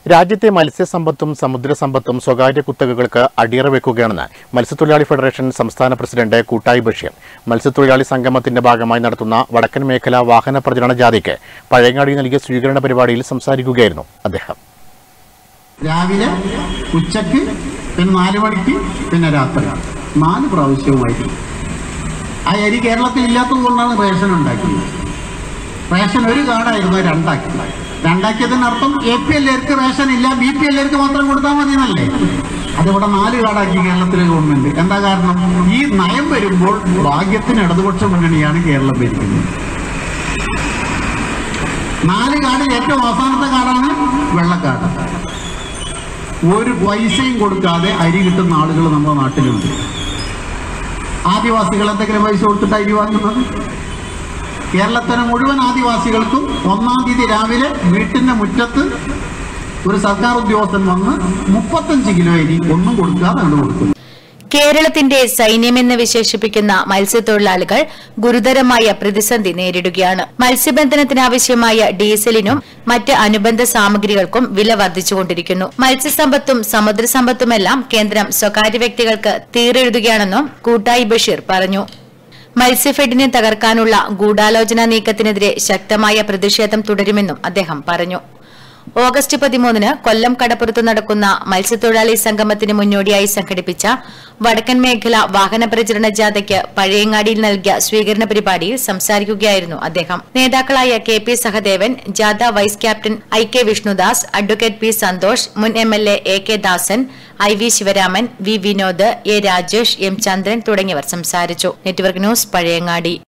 രാജ്യത്തെ മത്സ്യസമ്പത്തും സമുദ്രസമ്പത്തും സ്വകാര്യ കുത്തകകൾക്ക് അടിയറ വെക്കുകയാണെന്ന് മത്സ്യത്തൊഴിലാളി ഫെഡറേഷൻ സംസ്ഥാന പ്രസിഡന്റ് കൂട്ടായി ബഷീർ മത്സ്യത്തൊഴിലാളി സംഗമത്തിന്റെ ഭാഗമായി നടത്തുന്ന വടക്കൻ മേഖല വാഹന പ്രചരണ ജാഥയ്ക്ക് പഴയങ്ങാടി നൽകിയ സ്വീകരണ പരിപാടിയിൽ സംസാരിക്കുകയായിരുന്നു അദ്ദേഹം രാവിലെ ഉച്ചക്ക് പിന്നെ നാല് മണിക്ക് പിന്നെ രാത്രി നാല് പ്രാവശ്യവുമായിട്ട് ആ അരി കേരളത്തിൽ ഇല്ലാത്തത് കൊണ്ടാണ് റേഷൻ ഉണ്ടാക്കിയത് റേഷൻ ഒരു കാർഡായിരുന്നു അത് രണ്ടാക്കി രണ്ടാക്കിയതിനർത്ഥം എ പി എല്ലാവർക്ക് റേഷൻ ഇല്ല ബി പി എല്ലാവർക്ക് മാത്രം കൊടുത്താൽ മതി എന്നല്ലേ അതിവിടെ നാല് കാർഡാക്കി കേരളത്തിലെ ഗവൺമെന്റ് എന്താ കാരണം ഈ നയം വരുമ്പോൾ ഭാഗ്യത്തിന് ഇടതുപക്ഷ മുന്നണിയാണ് കേരളം ഭരിക്കുന്നത് നാല് കാർഡിൽ ഏറ്റവും അവസാനത്തെ കാർഡാണ് വെള്ളക്കാർഡ് ഒരു പൈസയും കൊടുക്കാതെ അരി കിട്ടുന്ന ആളുകൾ നമ്മുടെ നാട്ടിലുണ്ട് ആദിവാസികൾ എന്തെങ്കിലും പൈസ കൊടുത്തിട്ട് അരി വാങ്ങുന്നത് കേരളത്തിലെ മുഴുവൻ ആദിവാസികൾക്കും ഒന്നാം തീയതി രാവിലെ വീട്ടിന്റെ മുറ്റത്ത് ഒരു സർക്കാർ ഉദ്യോഗസ്ഥൻ വന്ന് മുപ്പത്തഞ്ച് കിലോ അരി ഒന്നും കൊടുക്കാതെ അങ്ങോട്ട് കൊടുക്കുന്നു കേരളത്തിന്റെ സൈന്യമെന്ന് വിശേഷിപ്പിക്കുന്ന മത്സ്യത്തൊഴിലാളികൾ ഗുരുതരമായ പ്രതിസന്ധി നേരിടുകയാണ് മത്സ്യബന്ധനത്തിനാവശ്യമായ ഡീസലിനും മറ്റ് അനുബന്ധ സാമഗ്രികൾക്കും വില വർദ്ധിച്ചുകൊണ്ടിരിക്കുന്നു മത്സ്യസമ്പത്തും സമുദ്രസമ്പത്തുമെല്ലാം കേന്ദ്രം സ്വകാര്യ വ്യക്തികൾക്ക് തീരെഴുതുകയാണെന്നും കൂട്ടായി ബഷീർ പറഞ്ഞു മത്സ്യഫെഡിനെ തകർക്കാനുള്ള ഗൂഢാലോചനാ നീക്കത്തിനെതിരെ ശക്തമായ പ്രതിഷേധം തുടരുമെന്നും അദ്ദേഹം പറഞ്ഞു ഓഗസ്റ്റ് പതിമൂന്നിന് കൊല്ലം കടപ്പുറത്ത് നടക്കുന്ന മത്സ്യത്തൊഴിലാളി സംഗമത്തിന് മുന്നോടിയായി സംഘടിപ്പിച്ച വടക്കൻ മേഖല വാഹന പ്രചരണ ജാഥയ്ക്ക് പഴയങ്ങാടിയിൽ നൽകിയ സ്വീകരണ പരിപാടിയിൽ സംസാരിക്കുകയായിരുന്നു അദ്ദേഹം നേതാക്കളായ കെ പി സഹദേവൻ ജാഥ vice captain I K Vishnudas advocate P Santhosh മുൻ M L A A K Dasan I V Sivaraman V Vinod A Rajesh M Chandran തുടങ്ങിയവർ സംസാരിച്ചു നെറ്റ്വർക്ക് ന്യൂസ് പഴയങ്ങാടി